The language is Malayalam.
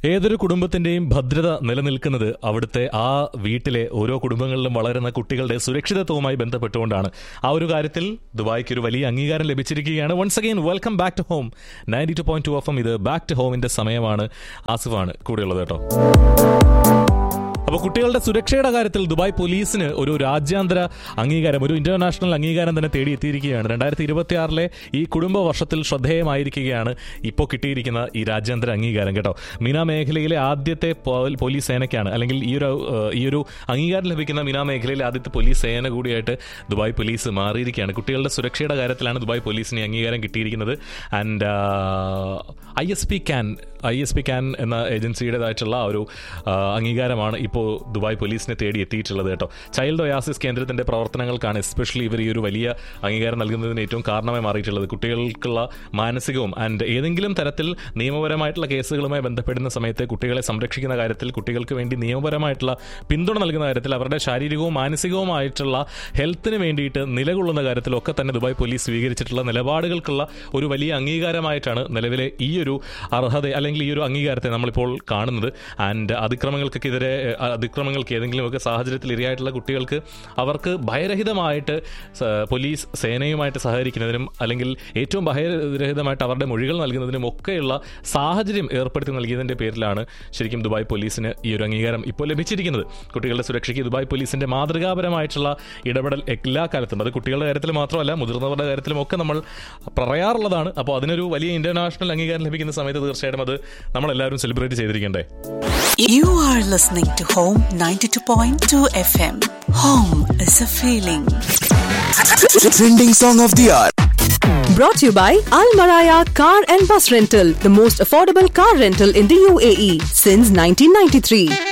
ഏതൊരു കുടുംബത്തിന്റെയും ഭദ്രത നിലനിൽക്കുന്നത് അവിടുത്തെ ആ വീട്ടിലെ ഓരോ കുടുംബങ്ങളിലും വളരുന്ന കുട്ടികളുടെ സുരക്ഷിതത്വവുമായി ബന്ധപ്പെട്ടുകൊണ്ടാണ് ആ ഒരു കാര്യത്തിൽ ദുബായ്ക്ക് ഒരു വലിയ അംഗീകാരം ലഭിച്ചിരിക്കുകയാണ് once again welcome back to home ninety two point two F M ഇത് ബാക്ക് ടു ഹോമിന്റെ സമയമാണ് ആസിഫാണ് കൂടെയുള്ളത് കേട്ടോ അപ്പോൾ കുട്ടികളുടെ സുരക്ഷയുടെ കാര്യത്തിൽ ദുബായ് പോലീസിന് ഒരു രാജ്യാന്തര അംഗീകാരം ഒരു ഇന്റർനാഷണൽ അംഗീകാരം തന്നെ തേടിയെത്തിയിരിക്കുകയാണ് രണ്ടായിരത്തി ഇരുപത്തി ആറിലെ ഈ കുടുംബ വർഷത്തിൽ ശ്രദ്ധേയമായിരിക്കുകയാണ് ഇപ്പോൾ കിട്ടിയിരിക്കുന്ന ഈ രാജ്യാന്തര അംഗീകാരം കേട്ടോ മീന മേഖലയിലെ ആദ്യത്തെ പോ- പോലീസ് സേനയ്ക്കാണ് അല്ലെങ്കിൽ ഈ ഒരു ഏഹ്, ഈ ഒരു അംഗീകാരം ലഭിക്കുന്ന മീന മേഖലയിലെ ആദ്യത്തെ പോലീസ് സേന കൂടിയായിട്ട് ദുബായ് പോലീസ് മാറിയിരിക്കുകയാണ് കുട്ടികളുടെ സുരക്ഷയുടെ കാര്യത്തിലാണ് ദുബായ് പോലീസിന് ഈ അംഗീകാരം കിട്ടിയിരിക്കുന്നത് and I S P can I S P can എന്ന ഏജൻസിയുടേതായിട്ടുള്ള ആ ഒരു ആ, അംഗീകാരമാണ് ഇപ്പോൾ ദുബായ് പോലീസിനെ തേടി എത്തിയിട്ടുള്ളത് കേട്ടോ ചൈൽഡ് ഒയാസിസ് കേന്ദ്രത്തിന്റെ പ്രവർത്തനങ്ങൾക്കാണ് എസ്പെഷ്യലി ഇവർ ഈ ഒരു വലിയ അംഗീകാരം നൽകുന്നതിന് ഏറ്റവും കാരണമായി മാറിയിട്ടുള്ളത് കുട്ടികൾക്കുള്ള മാനസികവും ആൻഡ് ഏതെങ്കിലും തരത്തിൽ നിയമപരമായിട്ടുള്ള കേസുകളുമായി ബന്ധപ്പെടുന്ന സമയത്ത് കുട്ടികളെ സംരക്ഷിക്കുന്ന കാര്യത്തിൽ കുട്ടികൾക്ക് വേണ്ടി നിയമപരമായിട്ടുള്ള പിന്തുണ നൽകുന്ന കാര്യത്തിൽ അവരുടെ ശാരീരികവും മാനസികവുമായിട്ടുള്ള ഹെൽത്തിന് വേണ്ടിയിട്ട് നിലകൊള്ളുന്ന കാര്യത്തിലൊക്കെ തന്നെ ദുബായ് പോലീസ് സ്വീകരിച്ചിട്ടുള്ള നിലപാടുകൾക്കുള്ള ഒരു വലിയ അംഗീകാരമായിട്ടാണ് നിലവിലെ ഈ ഒരു അർഹത അല്ലെങ്കിൽ ഈ ഒരു അംഗീകാരത്തെ നമ്മളിപ്പോൾ കാണുന്നത് ആൻഡ് അതിക്രമങ്ങൾക്കെതിരെ അഹ് അതിക്രമങ്ങൾക്ക് ഏതെങ്കിലുമൊക്കെ സാഹചര്യത്തിൽ ഇരയായിട്ടുള്ള കുട്ടികൾക്ക് അവർക്ക് ഭയരഹിതമായിട്ട് സ- പോലീസ് സേനയുമായിട്ട് സഹകരിക്കുന്നതിനും അല്ലെങ്കിൽ ഏറ്റവും ഭയരഹിതമായിട്ട് അവരുടെ മൊഴികൾ നൽകുന്നതിനും ഒക്കെയുള്ള സാഹചര്യം ഏർപ്പെടുത്തി നൽകിയതിന്റെ പേരിലാണ് ശരിക്കും ദുബായ് പോലീസിന് ഈ ഒരു അംഗീകാരം ഇപ്പോൾ ലഭിച്ചിരിക്കുന്നത് കുട്ടികളുടെ സുരക്ഷയ്ക്ക് ദുബായ് പോലീസിന്റെ മാതൃകാപരമായിട്ടുള്ള ഇടപെടൽ എല്ലാ കാലത്തും അത് കുട്ടികളുടെ കാര്യത്തിൽ മാത്രമല്ല മുതിർന്നവരുടെ കാര്യത്തിലും ഒക്കെ നമ്മൾ പറയാറുള്ളതാണ് അപ്പോൾ അതിനൊരു വലിയ ഇന്റർനാഷണൽ അംഗീകാരം ലഭിക്കുന്ന സമയത്ത് തീർച്ചയായിട്ടും അത് നമ്മളെല്ലാവരും സെലിബ്രേറ്റ് ചെയ്തിരിക്കണ്ടേ You are listening to Home 92.2 FM. Home is a feeling. Trending song of the hour. Brought to you by Al Maraya Car and Bus Rental, the most affordable car rental in the UAE since 1993.